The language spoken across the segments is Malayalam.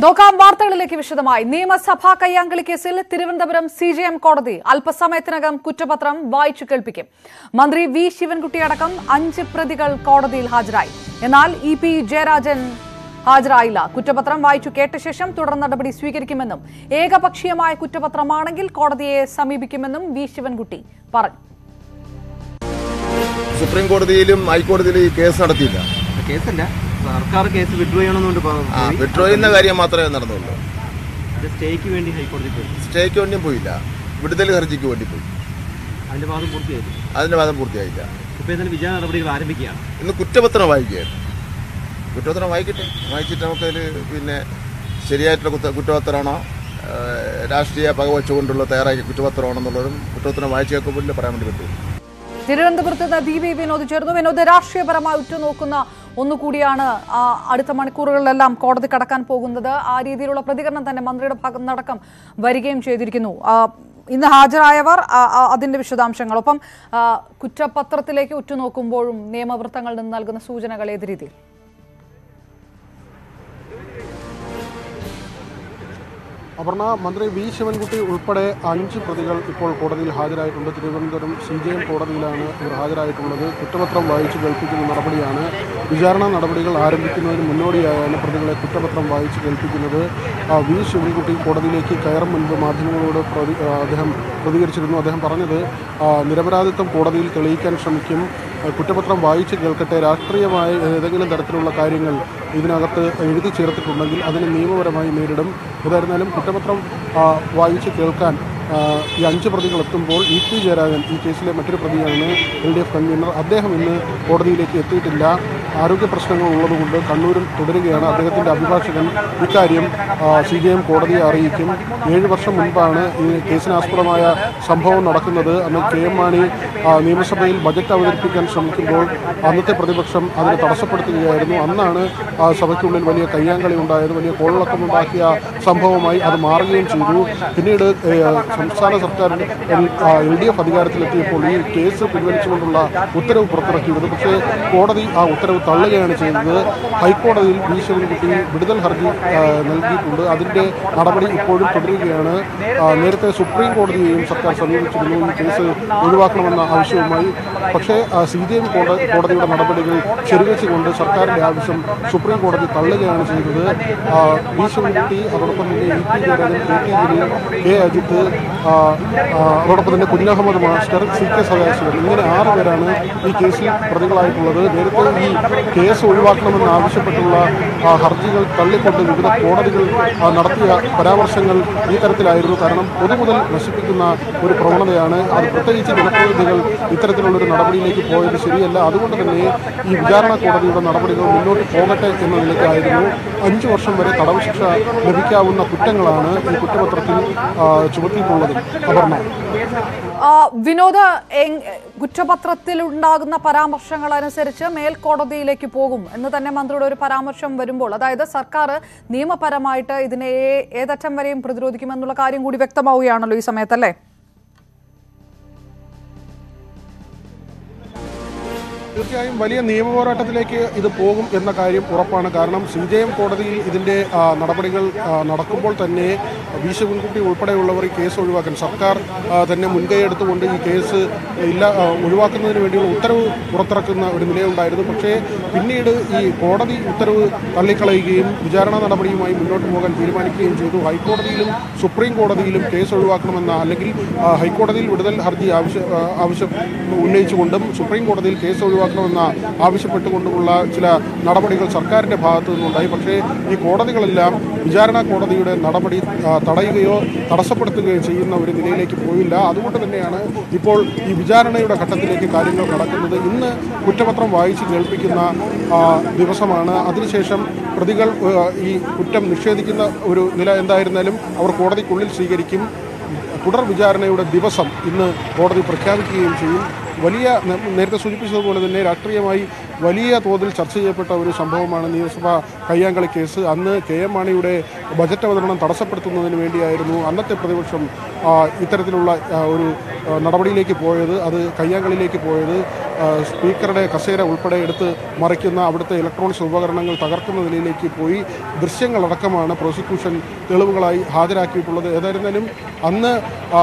നോക്കാം വാർത്തകളിലേക്ക് വിശദമായി നിയമസഭാ കയ്യാങ്കളി കേസിൽ തിരുവനന്തപുരം സി ജെ എം കോടതി അല്പസമയത്തിനകം കുറ്റപത്രം വായിച്ചു കേൾപ്പിക്കും മന്ത്രി വി ശിവൻകുട്ടി അടക്കം അഞ്ച് പ്രതികൾ കോടതിയിൽ ഹാജരായി എന്നാൽ ഇ പി ജയരാജൻ ഹാജരായില്ല കുറ്റപത്രം വായിച്ചു കേട്ട ശേഷം തുടർ നടപടി സ്വീകരിക്കുമെന്നും ഏകപക്ഷീയമായ കുറ്റപത്രമാണെങ്കിൽ കോടതിയെ സമീപിക്കുമെന്നും വി ശിവൻകുട്ടി പറഞ്ഞു സുപ്രീം കോടതിയിലും ഹൈക്കോടതിയിലും ഈ കേസ് നടത്തിയില്ല കേസല്ല സർക്കാർ കേസ് വിഡ്രോ ചെയ്യണമെന്നുണ്ട് ആ വിഡ്രോ ചെയ്യുന്ന കാര്യം മാത്രമേ നടന്നുള്ളൂ അത് സ്റ്റേക്ക് വേണ്ടി ഹൈക്കോടതി പോയി സ്റ്റേക്ക് വേണ്ടിയും പോയില്ല വിടുതൽ ഹർജിക്ക് വേണ്ടി പോയി അതിന്റെ വാദം പൂർത്തിയായി അതിന്റെ വാദം പൂർത്തിയായില്ല ഇപ്പൊ ഇതിന് വിചാരണ നടപടികൾ ആരംഭിക്കുകയാണ് ഇന്ന് കുറ്റപത്രം വായിക്കുകയാണ് കുറ്റപത്രം വായിക്കട്ടെ വായിച്ചിട്ട് നമുക്കതിൽ പിന്നെ ശരിയായിട്ടുള്ള കുറ്റ കുറ്റപത്രമാണോ ആ, രാഷ്ട്രീയ പക വെച്ചുകൊണ്ടുള്ള തയ്യാറാക്കിയ കുറ്റപത്രമാണെന്നുള്ളതും കുറ്റപത്രം വായിച്ചു കേൾക്കുമ്പോൾ പറയാൻ വേണ്ടി പറ്റും തിരുവനന്തപുരത്ത് നിന്ന് ദീപി വിനോദ് ചേർന്നു വിനോദ് രാഷ്ട്രീയപരമായി ഉറ്റുനോക്കുന്ന ഒന്നുകൂടിയാണ് ആ, അടുത്ത മണിക്കൂറുകളിലെല്ലാം കോടതി കടക്കാൻ പോകുന്നത് ആ രീതിയിലുള്ള പ്രതികരണം തന്നെ മന്ത്രിയുടെ ഭാഗം നടക്കം വരികയും ചെയ്തിരിക്കുന്നു ആ, ഇന്ന് ഹാജരായവർ ആ, ആ, അതിന്റെ വിശദാംശങ്ങൾ ഒപ്പം ആ, കുറ്റപത്രത്തിലേക്ക് ഉറ്റുനോക്കുമ്പോഴും നിയമവൃത്തങ്ങളിൽ നിന്ന് നൽകുന്ന സൂചനകൾ ഏത് രീതിയിൽ അപർണ മന്ത്രി വി ശിവൻകുട്ടി ഉൾപ്പെടെ അഞ്ച് പ്രതികൾ ഇപ്പോൾ കോടതിയിൽ ഹാജരായിട്ടുണ്ട് തിരുവനന്തപുരം സി ജെ എം കോടതിയിലാണ് ഇവർ ഹാജരായിട്ടുള്ളത് കുറ്റപത്രം വായിച്ചു കേൾപ്പിക്കുന്ന നടപടിയാണ് വിചാരണ നടപടികൾ ആരംഭിക്കുന്നതിന് മുന്നോടിയായാണ് പ്രതികളെ കുറ്റപത്രം വായിച്ചു കേൾപ്പിക്കുന്നത് ആ, വി ശിവൻകുട്ടി കോടതിയിലേക്ക് കയറും മുൻപ് മാധ്യമങ്ങളോട് പ്രതി ആ, അദ്ദേഹം പ്രതികരിച്ചിരുന്നു അദ്ദേഹം പറഞ്ഞത് ആ, നിരപരാധിത്വം കോടതിയിൽ തെളിയിക്കാൻ ശ്രമിക്കും ആ, കുറ്റപത്രം വായിച്ച് കേൾക്കട്ടെ രാഷ്ട്രീയമായ ഏതെങ്കിലും തരത്തിലുള്ള കാര്യങ്ങൾ ഇതിനകത്ത് എഴുതി ചേർത്തിട്ടുണ്ടെങ്കിൽ അതിനെ നിയമപരമായി നേരിടും ഏതായിരുന്നാലും കുറ്റപത്രം ആ, വായിച്ച് കേൾക്കാൻ ആ, ഈ അഞ്ച് പ്രതികൾ എത്തുമ്പോൾ ഇ പി ജയരാജൻ ഈ കേസിലെ മറ്റൊരു പ്രതിയാണ് എൽ ഡി എഫ് കൺവീനർ അദ്ദേഹം ഇന്ന് കോടതിയിലേക്ക് എത്തിയിട്ടില്ല ആരോഗ്യ പ്രശ്നങ്ങൾ ഉള്ളതുകൊണ്ട് കണ്ണൂരിൽ തുടരുകയാണ് അദ്ദേഹത്തിൻ്റെ അഭിഭാഷകൻ ഇക്കാര്യം സി ജി എം കോടതിയെ അറിയിക്കും ഏഴ് വർഷം മുൻപാണ് ഈ കേസിനാസ്പദമായ സംഭവം നടക്കുന്നത് അന്ന് കെ എം മാണി ആ, നിയമസഭയിൽ ബജറ്റ് അവതരിപ്പിക്കാൻ ശ്രമിക്കുമ്പോൾ അന്നത്തെ പ്രതിപക്ഷം അതിനെ തടസ്സപ്പെടുത്തുകയായിരുന്നു അന്നാണ് ആ സഭയ്ക്കുള്ളിൽ വലിയ കയ്യാങ്കളി ഉണ്ടായത് വലിയ കോളിളക്കമുണ്ടാക്കിയ സംഭവമായി അത് മാറുകയും ചെയ്തു പിന്നീട് ഏഹ്, സംസ്ഥാന സർക്കാർ എൽ ഡി എഫ് അധികാരത്തിലെത്തിയപ്പോൾ ഈ കേസ് പിൻവലിച്ചുകൊണ്ടുള്ള ഉത്തരവ് പുറത്തിറക്കിയിരുന്നു പക്ഷേ കോടതി ആ ഉത്തരവ് തള്ളുകയാണ് ചെയ്തത് ഹൈക്കോടതിയിൽ വി ശിവൻകുട്ടി വിടുതൽ ഹർജി ആ, നൽകിയിട്ടുണ്ട് അതിന്റെ നടപടി ഇപ്പോഴും തുടരുകയാണ് ആ, നേരത്തെ സുപ്രീം കോടതിയെയും സർക്കാർ സമീപിച്ചിരുന്നു ഈ കേസ് ഒഴിവാക്കണമെന്ന ആവശ്യവുമായി പക്ഷേ സി ജി എം കോടതിയുടെ നടപടികൾ ശരിവെച്ചുകൊണ്ട് സർക്കാരിന്റെ ആവശ്യം സുപ്രീം കോടതി തള്ളുകയാണ് ചെയ്തത് ആ, വി ശിവൻകുട്ടി അതോടൊപ്പം തന്നെ E P Jayarajan K T Jaleel K Ajith ആ, ആ, അതോടൊപ്പം തന്നെ Kunjahammed master C K Sadasivan ഇങ്ങനെ ആറ് പേരാണ് ഈ കേസിൽ പ്രതികളായിട്ടുള്ളത് നേരത്തെ ഈ കേസ് ഒഴിവാക്കണമെന്ന് ആവശ്യപ്പെട്ടുള്ള ആ, ഹർജികൾ തള്ളിക്കൊണ്ട് വിവിധ കോടതികൾ ആ, നടത്തിയ പരാമർശങ്ങൾ ഈ തരത്തിലായിരുന്നു കാരണം പൊതുമുതൽ നശിപ്പിക്കുന്ന ഒരു പ്രവണതയാണ് അത് പ്രത്യേകിച്ച് ജനപ്രതിനിധികൾ ഇത്തരത്തിലുള്ളൊരു നടപടിയിലേക്ക് പോയത് ശരിയല്ല അതുകൊണ്ട് തന്നെ ഈ വിചാരണ കോടതിയുടെ നടപടികൾ മുന്നോട്ട് പോകട്ടെ എന്ന നിലയ്ക്കായിരുന്നു അഞ്ചു വർഷം വരെ തടവ് ശിക്ഷ ലഭിക്കാവുന്ന കുറ്റങ്ങളാണ് ഈ കുറ്റപത്രത്തിൽ ആ, ചുമത്തിയിട്ടുള്ളത് അപർണ ആ, വിനോദ് എങ്- കുറ്റപത്രത്തിൽ ഉണ്ടാകുന്ന പരാമർശങ്ങൾ അനുസരിച്ച് മേൽക്കോടതിയിലേക്ക് പോകും എന്ന് തന്നെ മന്ത്രിയുടെ ഒരു പരാമർശം വരുമ്പോൾ അതായത് സർക്കാർ നിയമപരമായിട്ട് ഇതിനെ ഏ- ഏതറ്റം വരെയും പ്രതിരോധിക്കുമെന്നുള്ള കാര്യം കൂടി വ്യക്തമാവുകയാണല്ലോ ഈ സമയത്തല്ലേ തീർച്ചയായും വലിയ നിയമ പോരാട്ടത്തിലേക്ക് ഇത് പോകും എന്ന കാര്യം ഉറപ്പാണ് കാരണം സി ജെ എം കോടതിയിൽ ഇതിൻ്റെ ആ, നടപടികൾ ആ, നടക്കുമ്പോൾ തന്നെ വി ശിവൻകുട്ടി ഉൾപ്പെടെയുള്ളവർ ഈ കേസ് ഒഴിവാക്കാൻ സർക്കാർ ആ, തന്നെ മുൻകൈ എടുത്തുകൊണ്ട് ഈ കേസ് ഇല്ല ആ, ഒഴിവാക്കുന്നതിന് വേണ്ടിയുള്ള ഉത്തരവ് പുറത്തിറക്കുന്ന ഒരു നിലയുണ്ടായിരുന്നു പക്ഷേ പിന്നീട് ഈ കോടതി ഉത്തരവ് തള്ളിക്കളയുകയും വിചാരണ നടപടിയുമായി മുന്നോട്ട് പോകാൻ തീരുമാനിക്കുകയും ചെയ്തു ഹൈക്കോടതിയിലും സുപ്രീം കോടതിയിലും കേസ് ഒഴിവാക്കണമെന്ന അല്ലെങ്കിൽ ആ, ഹൈക്കോടതിയിൽ വിടുതൽ ഹർജി ആവശ്യ ആ, ആവശ്യം ഉന്നയിച്ചുകൊണ്ടും സുപ്രീം കോടതിയിൽ കേസ് ഒഴിവാക്കണമെന്ന ആവശ്യപ്പെട്ടുകൊണ്ടുമുള്ള ചില നടപടികൾ സർക്കാരിന്റെ ഭാഗത്തു നിന്നുണ്ടായി പക്ഷേ ഈ കോടതികളെല്ലാം വിചാരണ കോടതിയുടെ നടപടി ആ, തടയുകയോ തടസ്സപ്പെടുത്തുകയോ ചെയ്യുന്ന ഒരു നിലയിലേക്ക് പോയില്ല അതുകൊണ്ട് തന്നെയാണ് ഇപ്പോൾ ഈ വിചാരണയുടെ ഘട്ടത്തിലേക്ക് കാര്യങ്ങൾ കടക്കുന്നത് ഇന്ന് കുറ്റപത്രം വായിച്ച് കേൾപ്പിക്കുന്ന ആ, ദിവസമാണ് അതിനുശേഷം പ്രതികൾ ആ, ഈ കുറ്റം നിഷേധിക്കുന്ന ഒരു നില എന്തായിരുന്നാലും അവർ കോടതിക്കുള്ളിൽ സ്വീകരിക്കും തുടർ വിചാരണയുടെ ദിവസം ഇന്ന് കോടതി പ്രഖ്യാപിക്കുകയും ചെയ്യും വലിയ നേ- നേരത്തെ സൂചിപ്പിച്ചതുപോലെ തന്നെ രാഷ്ട്രീയമായി വലിയ തോതിൽ ചർച്ച ചെയ്യപ്പെട്ട ഒരു സംഭവമാണ് നിയമസഭാ കയ്യാങ്കളി കേസ് അന്ന് കെ എം മാണിയുടെ ബജറ്റ് അവതരണം തടസ്സപ്പെടുത്തുന്നതിന് വേണ്ടിയായിരുന്നു അന്നത്തെ പ്രതിപക്ഷം ആ, ഇത്തരത്തിലുള്ള ആ, ഒരു ആ, നടപടിയിലേക്ക് പോയത് അത് കയ്യാങ്കളിയിലേക്ക് പോയത് ആ, സ്പീക്കറുടെ കസേര ഉൾപ്പെടെ എടുത്ത് മറിക്കുന്ന അവിടുത്തെ ഇലക്ട്രോണിക്സ് ഉപകരണങ്ങൾ തകർക്കുന്ന നിലയിലേക്ക് പോയി ദൃശ്യങ്ങളടക്കമാണ് പ്രോസിക്യൂഷൻ തെളിവുകളായി ഹാജരാക്കിയിട്ടുള്ളത് ഏതായിരുന്നാലും അന്ന്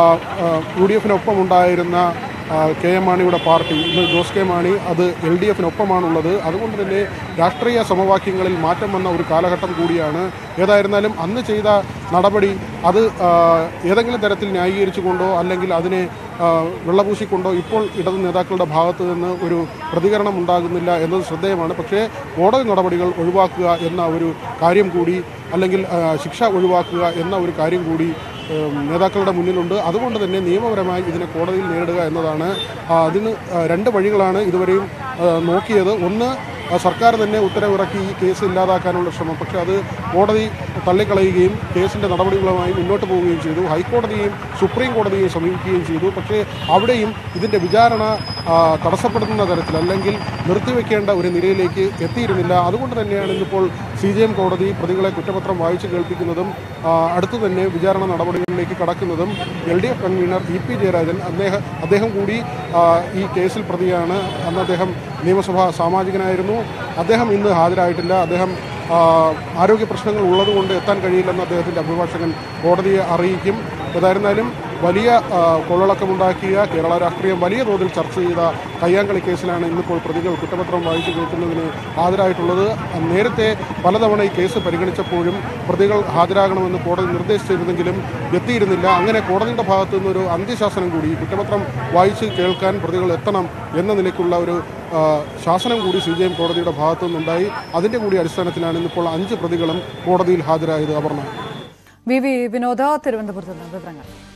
യു ഡി എഫിനൊപ്പം ഉണ്ടായിരുന്ന ആ, കെ എം മാണിയുടെ പാർട്ടി ഇന്ന് ജോസ് കെ മാണി അത് എൽ ഡി എഫിനൊപ്പമാണുള്ളത് അതുകൊണ്ട് തന്നെ രാഷ്ട്രീയ സമവാക്യങ്ങളിൽ മാറ്റം വന്ന ഒരു കാലഘട്ടം കൂടിയാണ് ഏതായിരുന്നാലും അന്ന് ചെയ്ത നടപടി അത് ആ, ഏതെങ്കിലും തരത്തിൽ ന്യായീകരിച്ചുകൊണ്ടോ അല്ലെങ്കിൽ അതിനെ ആ, വെള്ളപൂശിക്കൊണ്ടോ ഇപ്പോൾ ഇടത് നേതാക്കളുടെ ഭാഗത്തു നിന്ന് ഒരു പ്രതികരണം ഉണ്ടാകുന്നില്ല എന്നത് ശ്രദ്ധേയമാണ് പക്ഷേ കോടതി നടപടികൾ ഒഴിവാക്കുക എന്ന ഒരു കാര്യം കൂടി അല്ലെങ്കിൽ ആ, ശിക്ഷ ഒഴിവാക്കുക എന്ന ഒരു കാര്യം കൂടി ഏം, നേതാക്കളുടെ മുന്നിലുണ്ട് അതുകൊണ്ട് തന്നെ നിയമപരമായി ഇതിനെ കോടതിയിൽ നേരിടുക എന്നതാണ് ആ, അതിന് ആ, രണ്ട് വഴികളാണ് ഇതുവരെയും ആ, നോക്കിയത് ഒന്ന് ആ, സർക്കാർ തന്നെ ഉത്തരവിറക്കി ഈ കേസ് ഇല്ലാതാക്കാനുള്ള ശ്രമം പക്ഷേ അത് കോടതി തള്ളിക്കളയുകയും കേസിൻ്റെ നടപടികളുമായി മുന്നോട്ട് പോവുകയും ചെയ്തു ഹൈക്കോടതിയെയും സുപ്രീം കോടതിയെയും സമീപിക്കുകയും ചെയ്തു പക്ഷേ അവിടെയും ഇതിൻ്റെ വിചാരണ ആ, തടസ്സപ്പെടുത്തുന്ന തരത്തിൽ അല്ലെങ്കിൽ നിർത്തിവെക്കേണ്ട ഒരു നിലയിലേക്ക് എത്തിയിരുന്നില്ല അതുകൊണ്ട് തന്നെയാണ് ഇന്നിപ്പോൾ സി ജെ എം കോടതി പ്രതികളെ കുറ്റപത്രം വായിച്ചു കേൾപ്പിക്കുന്നതും ആ, അടുത്തു തന്നെ വിചാരണ നടപടികളിലേക്ക് കടക്കുന്നതും L D F convener E P Jayarajan അദ്ദേഹം അദ്ദേഹം കൂടി ആ, ഈ കേസിൽ പ്രതിയാണ് അന്ന് അദ്ദേഹം നിയമസഭാ സാമാജികനായിരുന്നു അദ്ദേഹം ഇന്ന് ഹാജരായിട്ടില്ല അദ്ദേഹം ആ, ആരോഗ്യ പ്രശ്നങ്ങൾ ഉള്ളതുകൊണ്ട് എത്താൻ കഴിയില്ലെന്ന് അദ്ദേഹത്തിൻ്റെ അഭിഭാഷകൻ കോടതിയെ അറിയിക്കും ഏതായിരുന്നാലും വലിയ ആ, കൊള്ളളക്കമുണ്ടാക്കിയ കേരള രാഷ്ട്രീയം വലിയ തോതിൽ ചർച്ച ചെയ്ത കയ്യാങ്കളി കേസിലാണ് ഇന്നിപ്പോൾ പ്രതികൾ കുറ്റപത്രം വായിച്ചു കേൾക്കുന്നതിന് ഹാജരായിട്ടുള്ളത് നേരത്തെ പലതവണ ഈ കേസ് പരിഗണിച്ചപ്പോഴും പ്രതികൾ ഹാജരാകണമെന്ന് കോടതി നിർദ്ദേശിച്ചിരുന്നെങ്കിലും എത്തിയിരുന്നില്ല അങ്ങനെ കോടതിയുടെ ഭാഗത്തു നിന്നൊരു അന്ത്യശാസനം കൂടി ഈ കുറ്റപത്രം വായിച്ച് കേൾക്കാൻ പ്രതികൾ എത്തണം എന്ന നിലയ്ക്കുള്ള ഒരു ആ, ശാസനം കൂടി സി ജെ എം കോടതിയുടെ ഭാഗത്തു നിന്നുണ്ടായി അതിൻ്റെ കൂടി അടിസ്ഥാനത്തിലാണ് ഇന്നിപ്പോൾ അഞ്ച് പ്രതികളും കോടതിയിൽ ഹാജരായത് അപർണ വി വി വിനോദ തിരുവനന്തപുരത്ത് നിന്ന് വിവരങ്ങൾ